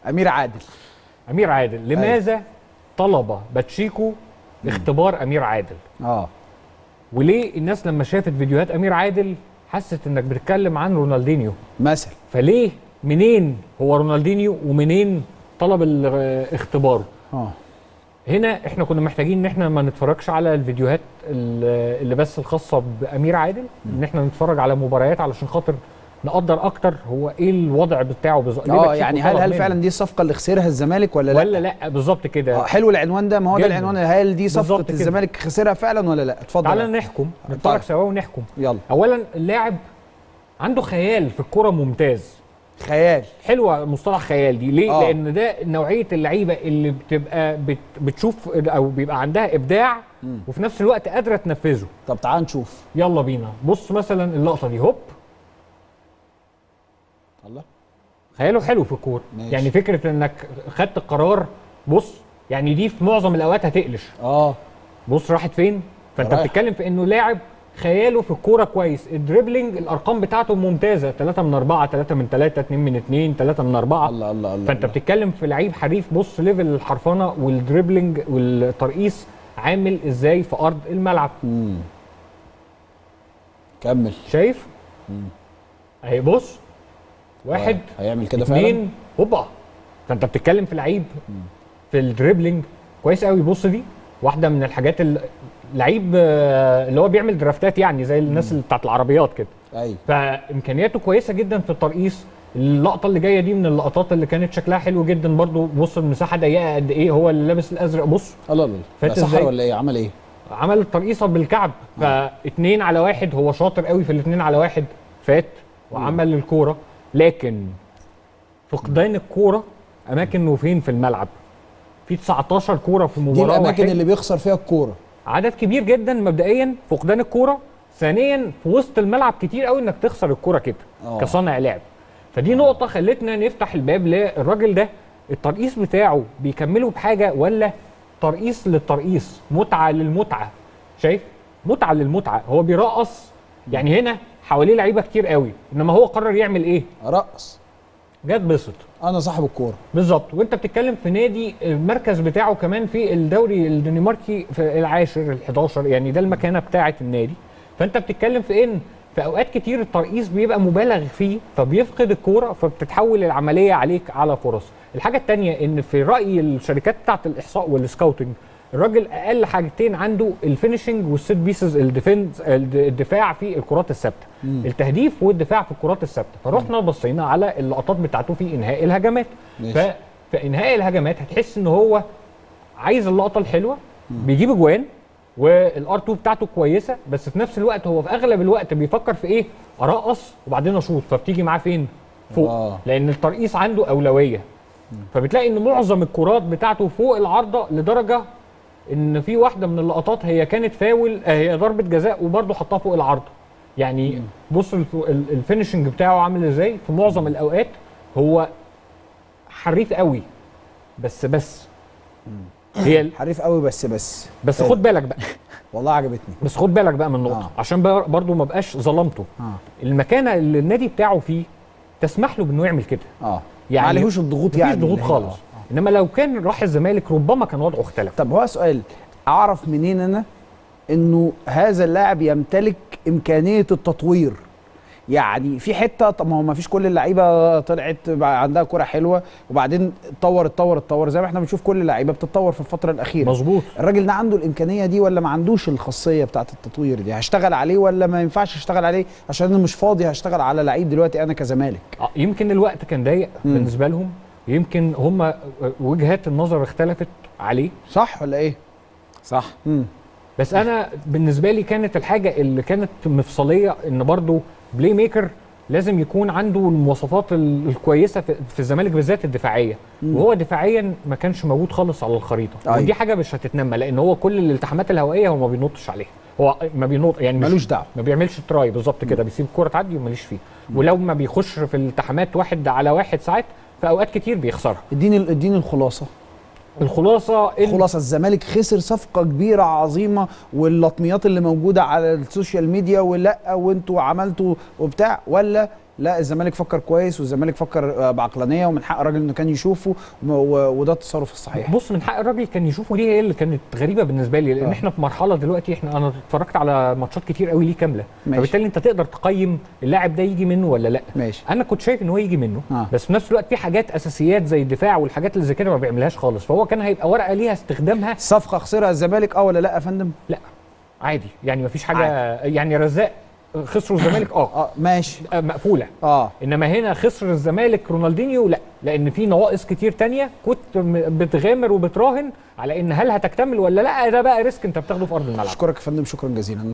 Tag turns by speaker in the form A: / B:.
A: امير عادل
B: امير عادل لماذا طلب باتشيكو اختبار امير عادل
A: اه
B: وليه الناس لما شافت فيديوهات امير عادل حست انك بتتكلم عن رونالدينيو
A: مثلا
B: فليه منين هو رونالدينيو ومنين طلب ال- اختباره
A: اه
B: هنا احنا كنا محتاجين ان احنا ما نتفرجش على الفيديوهات ال- اللي بس الخاصه بامير عادل ان احنا نتفرج على مباريات علشان خاطر نقدر اكتر هو ايه الوضع بتاعه بالظبط ليه
A: اه
B: باتشيكو
A: يعني هل
B: طلب
A: هل
B: منه؟
A: فعلا دي الصفقه اللي خسرها الزمالك ولا لا
B: ولا لا بالظبط كده
A: اه حلو العنوان ده ما هو ده
B: جداً.
A: العنوان هل دي صفقه
B: بالظبط كده.
A: الزمالك خسرها فعلا ولا لا اتفضل
B: تعالى
A: يا-
B: نحكم نتفرج
A: طيب.
B: سوا ونحكم
A: يلا
B: اولا اللاعب عنده خيال في الكره ممتاز
A: خيال
B: حلوه مصطلح خيال دي ليه
A: آه.
B: لان ده نوعيه اللعيبه اللي بتبقى بت بتشوف او بيبقى عندها ابداع وفي نفس الوقت قادره تنفذه
A: طب تعال نشوف
B: يلا بينا بص مثلا اللقطه دي هوب
A: الله
B: خياله حلو في الكوره
A: ماشي.
B: يعني فكره انك خدت القرار بص يعني دي في معظم الاوقات هتقلش
A: اه
B: بص راحت فين فانت
A: رايح.
B: بتتكلم في انه لاعب خياله في الكوره كويس الدريبلينج الارقام بتاعته ممتازه 3 من 4 3 من 3 2 من 2 3 من 4
A: الله الله الله
B: فانت
A: الله.
B: بتتكلم في لعيب حريف بص ليفل الحرفنه والدريبلينج والترقيص عامل ازاي في ارض الملعب
A: مم. كمل
B: شايف اهي بص واحد
A: هيعمل كده فعلا
B: اثنين هوبا فانت بتتكلم في لعيب في الدريبلينج كويس قوي بص دي واحده من الحاجات ال- لعيب آه، اللي هو بيعمل درافتات يعني زي الناس اللي بتاعت العربيات كده
A: ايوه
B: فامكانياته كويسه جدا في الترقيص اللقطه اللي جايه دي من اللقطات اللي كانت شكلها حلو جدا برضو بص المساحه ضيقه قد ايه هو اللي لابس الازرق بص
A: الله الله
B: فات
A: ده سحر
B: إزاي؟
A: ولا ايه عمل ايه
B: عمل الترقيصه بالكعب فاتنين على واحد هو شاطر قوي في الاتنين على واحد فات وعمل الكوره لكن فقدان الكوره اماكن وفين في الملعب في 19 كوره في
A: دي
B: مباراه
A: الاماكن
B: واحدة.
A: اللي بيخسر فيها الكوره
B: عدد كبير جدا مبدئيا فقدان الكوره ثانيا في وسط الملعب كتير قوي انك تخسر الكوره كده
A: آه.
B: كصانع لعب فدي نقطه خلتنا نفتح الباب للراجل ده الترقيص بتاعه بيكمله بحاجه ولا ترقيص للترقيص متعه للمتعه شايف متعه للمتعه هو بيرقص يعني هنا حواليه لعيبه كتير قوي انما هو قرر يعمل ايه
A: ارقص
B: جت بسط
A: انا صاحب الكوره
B: بالظبط وانت بتتكلم في نادي المركز بتاعه كمان في الدوري الدنماركي في العاشر ال11 يعني ده المكانه بتاعه النادي فانت بتتكلم في ان في اوقات كتير الترقيص بيبقى مبالغ فيه فبيفقد الكوره فبتتحول العمليه عليك على فرص الحاجه الثانيه ان في راي الشركات بتاعه الاحصاء والسكاوتنج الراجل اقل حاجتين عنده الفينشنج والسيت بيسز الديفنس الدفاع في الكرات الثابته التهديف والدفاع في الكرات الثابته فرحنا بصينا على اللقطات بتاعته في انهاء الهجمات
A: ماشي.
B: ف في انهاء الهجمات هتحس ان هو عايز اللقطه الحلوه بيجيب اجوان والار 2 بتاعته كويسه بس في نفس الوقت هو في اغلب الوقت بيفكر في ايه ارقص وبعدين اشوط فبتيجي معاه فين فوق
A: آه.
B: لان الترقيص عنده اولويه فبتلاقي ان معظم الكرات بتاعته فوق العارضه لدرجه ان في واحده من اللقطات هي كانت فاول آه، هي ضربه جزاء وبرده حطها فوق العارضه يعني بص الف- ال- الفينشنج بتاعه عامل ازاي في معظم الاوقات هو حريف قوي بس بس هي ال-
A: حريف قوي بس بس
B: بس
A: حلو.
B: خد بالك بقى
A: والله عجبتني
B: بس خد بالك بقى من نقطه
A: آه.
B: عشان بر- برضو ما بقاش ظلمته
A: اه
B: المكانه اللي النادي بتاعه فيه تسمح له بانه يعمل كده
A: اه
B: يعني
A: ما عليهوش الضغوط
B: مفيش
A: يعني
B: ضغوط
A: اللي هي-
B: خالص
A: آه.
B: انما لو كان راح الزمالك ربما كان وضعه اختلف
A: طب هو سؤال اعرف منين انا انه هذا اللاعب يمتلك امكانيه التطوير يعني في حته طب ما هو ما فيش كل اللعيبه طلعت بقى عندها كره حلوه وبعدين اتطور اتطور اتطور زي ما احنا بنشوف كل اللعيبه بتتطور في الفتره الاخيره
B: مظبوط
A: الراجل ده عنده الامكانيه دي ولا ما عندوش الخاصيه بتاعه التطوير دي هشتغل عليه ولا ما ينفعش اشتغل عليه عشان انا مش فاضي هشتغل على لعيب دلوقتي انا كزمالك
B: آه، يمكن الوقت كان ضيق
A: مم.
B: بالنسبه لهم يمكن هم وجهات النظر اختلفت عليه
A: صح ولا ايه
C: صح
A: امم
B: بس انا بالنسبه لي كانت الحاجه اللي كانت مفصليه ان برضو بلاي ميكر لازم يكون عنده المواصفات ال- الكويسه في في الزمالك بالذات الدفاعيه وهو دفاعيا ما كانش موجود خالص على الخريطه
A: أيوة.
B: ودي حاجه مش هتتنمى لان هو كل الالتحامات الهوائيه هو ما بينطش عليها هو ما بينط يعني مش-
A: ملوش دعوه
B: ما بيعملش تراي بالظبط كده بيسيب الكوره تعدي وماليش فيه ولو ما بيخش في الالتحامات واحد على واحد ساعات في اوقات كتير بيخسرها
A: اديني اديني الخلاصه
B: الخلاصه إن
A: خلاصه الزمالك خسر صفقه كبيره عظيمه واللطميات اللي موجوده على السوشيال ميديا ولا وانتوا عملتوا وبتاع ولا لا الزمالك فكر كويس والزمالك فكر آه، بعقلانيه ومن حق الراجل انه كان يشوفه وم- و- وده التصرف الصحيح
B: بص من حق الراجل كان يشوفه دي هي اللي كانت غريبه بالنسبه لي لان
A: آه.
B: احنا في مرحله دلوقتي احنا انا اتفرجت على ماتشات كتير قوي ليه كامله
A: ماشي.
B: فبالتالي انت تقدر تقيم اللاعب ده يجي منه ولا لا
A: ماشي
B: انا كنت شايف ان هو يجي منه
A: آه.
B: بس في نفس الوقت في حاجات اساسيات زي الدفاع والحاجات اللي زي كده ما بيعملهاش خالص فهو كان هيبقى ورقه ليها استخدامها
A: صفقه خسرها الزمالك اه ولا لا يا فندم
B: لا عادي يعني ما فيش حاجه يعني رزاق خسروا الزمالك اه
A: اه ماشي
B: آه، مقفوله
A: اه
B: انما هنا خسر الزمالك رونالدينيو لا لان في نواقص كتير تانية كنت م- بتغامر وبتراهن على ان هل هتكتمل ولا لا ده بقى ريسك انت بتاخده في ارض الملعب
A: اشكرك يا فندم شكرا جزيلا